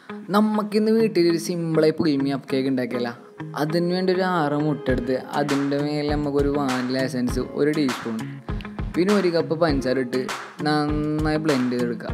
നമുക്കിന്ന് വീട്ടിൽ ഒരു സിമ്പിളായി പുളിമി അപ്പ് കേക്ക് ഉണ്ടാക്കിയല്ല അതിന് വേണ്ടി ഒരു ആറ് മുട്ട എടുത്ത് അതിൻ്റെ മേലെ നമുക്കൊരു വാനില എസൻസ് ഒരു ടീസ്പൂൺ പിന്നെ ഒരു കപ്പ് പഞ്ചസാര ഇട്ട് നന്നായി ബ്ലെൻഡ് ചെയ്തെടുക്കുക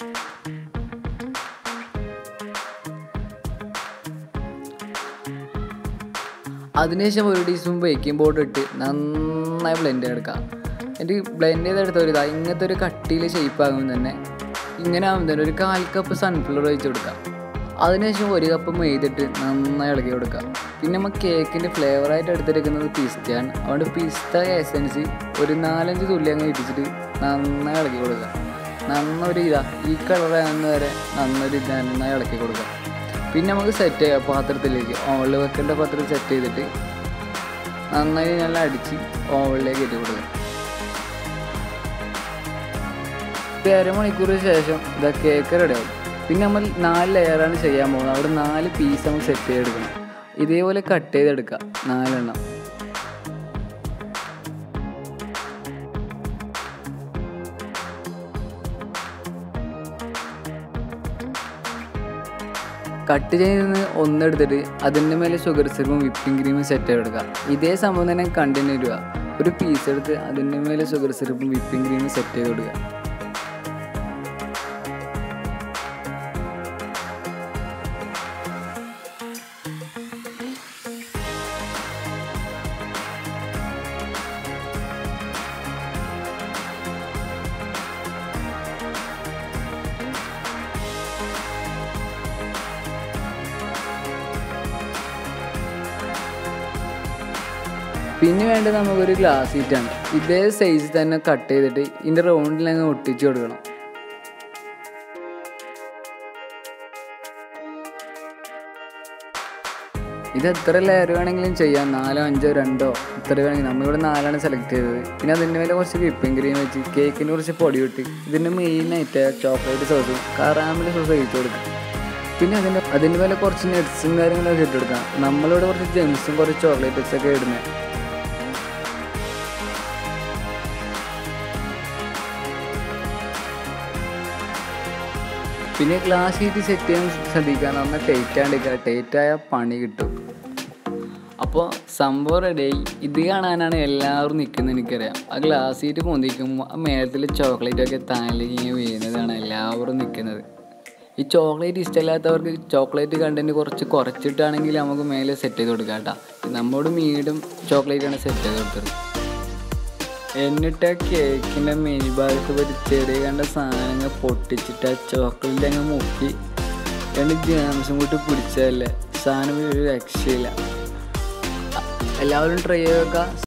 അതിനുശേഷം ഒരു ടീസ്പൂൺ ബേക്കിംഗ് പൗഡർ ഇട്ട് നന്നായി ബ്ലെൻഡ് ചെയ്തെടുക്കുക എന്നിട്ട് ബ്ലെൻഡ് ചെയ്തെടുത്ത ഒരു ഇതാ ഇങ്ങനത്തെ ഒരു കട്ടിയിൽ ഷേപ്പ് ആകുമ്പോൾ തന്നെ ഇങ്ങനെ ആകുമ്പോൾ തന്നെ ഒരു കാൽ കപ്പ് സൺഫ്ലവർ ഒഴിച്ച് കൊടുക്കുക അതിനുശേഷം ഒരു കപ്പ് മെയ്തിട്ട് നന്നായി ഇളക്കി കൊടുക്കുക പിന്നെ നമ്മൾ കേക്കിൻ്റെ ഫ്ലേവറായിട്ട് എടുത്തിരിക്കുന്നത് പിസ്തയാണ് അതുകൊണ്ട് പിസ്ത എസൻസ് ഒരു നാലഞ്ച് തുള്ളി അങ്ങ് ഇടിച്ചിട്ട് നന്നായി ഇളക്കി കൊടുക്കുക നന്നൊരു ഇതാ ഈ കളറാകുന്ന വരെ നന്നൊരു ഇത് നന്നായി ഇളക്കി കൊടുക്കുക പിന്നെ നമുക്ക് സെറ്റ് ചെയ്യാം പാത്രത്തിലേക്ക് ഓവളിൽ വെക്കേണ്ട പാത്രം സെറ്റ് ചെയ്തിട്ട് നന്നായി നല്ല അടിച്ച് ഓവളിലേക്ക് ഇട്ട് കൊടുക്കുക ഒരു അരമണിക്കൂർ ശേഷം ഇതാ കേക്ക് റെഡിയാവും പിന്നെ നമ്മൾ നാല് ലെയറാണ് ചെയ്യാൻ പോകുന്നത് അവിടെ നാല് പീസ് നമുക്ക് സെറ്റ് ചെയ്തെടുക്കണം ഇതേപോലെ കട്ട് ചെയ്തെടുക്കുക നാലെണ്ണം കട്ട് ചെയ്ത് ഒന്നെടുത്തിട്ട് അതിൻ്റെ മേലെ ഷുഗർ സിറപ്പും വിപ്പിംഗ് ക്രീമും സെറ്റ് ചെയ്തെടുക്കുക ഇതേ സംഭവം തന്നെ കണ്ടിന്യൂ ചെയ്യുക ഒരു പീസ് എടുത്ത് അതിൻ്റെ മേലെ ഷുഗർ സിറപ്പും വിപ്പിംഗ് ക്രീമും സെറ്റ് ചെയ്ത് കൊടുക്കുക പിന്നെ വേണ്ടത് നമുക്കൊരു ഗ്ലാസ് സീറ്റാണ് ഇതേ സൈസ് തന്നെ കട്ട് ചെയ്തിട്ട് ഇതിൻ്റെ റൗണ്ടിൽ അങ്ങ് ഒട്ടിച്ചു കൊടുക്കണം ഇത് എത്ര ലെയർ വേണമെങ്കിലും ചെയ്യാം നാലോ അഞ്ചോ രണ്ടോ എത്ര വേണമെങ്കിലും നമ്മളിവിടെ നാലാണ് സെലക്ട് ചെയ്തത് പിന്നെ അതിൻ്റെ മേലെ കുറച്ച് വിപ്പിംഗ് ക്രീം വെച്ച് കേക്കിന് കുറച്ച് പൊടി ഇട്ട് ഇതിൻ്റെ മെയിനായിട്ട് ചോക്ലേറ്റ് സോസും കറാമിൽ സോസ് ഒഴിച്ചു കൊടുക്കും പിന്നെ അതിൻ്റെ അതിൻ്റെ മേലെ കുറച്ച് നട്ട്സും കാര്യങ്ങളൊക്കെ ഇട്ട് കൊടുക്കാം നമ്മളിവിടെ കുറച്ച് ജെംസും കുറച്ച് ചോക്ലേറ്റ്സ് ഒക്കെ ഇടുന്നത് പിന്നെ ഗ്ലാസ് ഷീറ്റ് സെറ്റ് ചെയ്യാൻ ശ്രദ്ധിക്കാൻ നന്നായി ടൈറ്റ് ആണ്ടിരിക്കുക ടൈറ്റ് ആയ പണി കിട്ടും അപ്പോൾ സംഭവം റെഡിയായി ഇത് കാണാനാണ് എല്ലാവരും നിൽക്കുന്നത് എനിക്കറിയാം ആ ഗ്ലാസ് ഷീറ്റ് പൊന്തിക്കുമ്പോൾ ആ മേളത്തിൽ ചോക്ലേറ്റ് ഒക്കെ താഴേക്ക് ഇങ്ങനെ വീഴുന്നതാണ് എല്ലാവരും നിൽക്കുന്നത് ഈ ചോക്ലേറ്റ് ഇഷ്ടമില്ലാത്തവർക്ക് ചോക്ലേറ്റ് കണ്ടൻറ്റ് കുറച്ച് കുറച്ചിട്ടാണെങ്കിൽ നമുക്ക് മേലെ സെറ്റ് ചെയ്ത് കൊടുക്കാം കേട്ടോ നമ്മോട് മീഡിയം ചോക്ലേറ്റാണ് സെറ്റ് ചെയ്ത് കൊടുത്തത് എന്നിട്ട് ആ കേക്കിൻ്റെ മെയ് ഭാഗത്ത് ഒരു ചെറിയ കണ്ട സാധനങ്ങൾ പൊട്ടിച്ചിട്ട് ആ ചോക്ലേറ്റ് അങ്ങ് മുക്കി രണ്ട് ജാംസും കൂട്ടി പിടിച്ചതല്ലേ സാധനം ഒരു രക്ഷയില്ല എല്ലാവരും ട്രൈ ചെയ്ത് നോക്കുക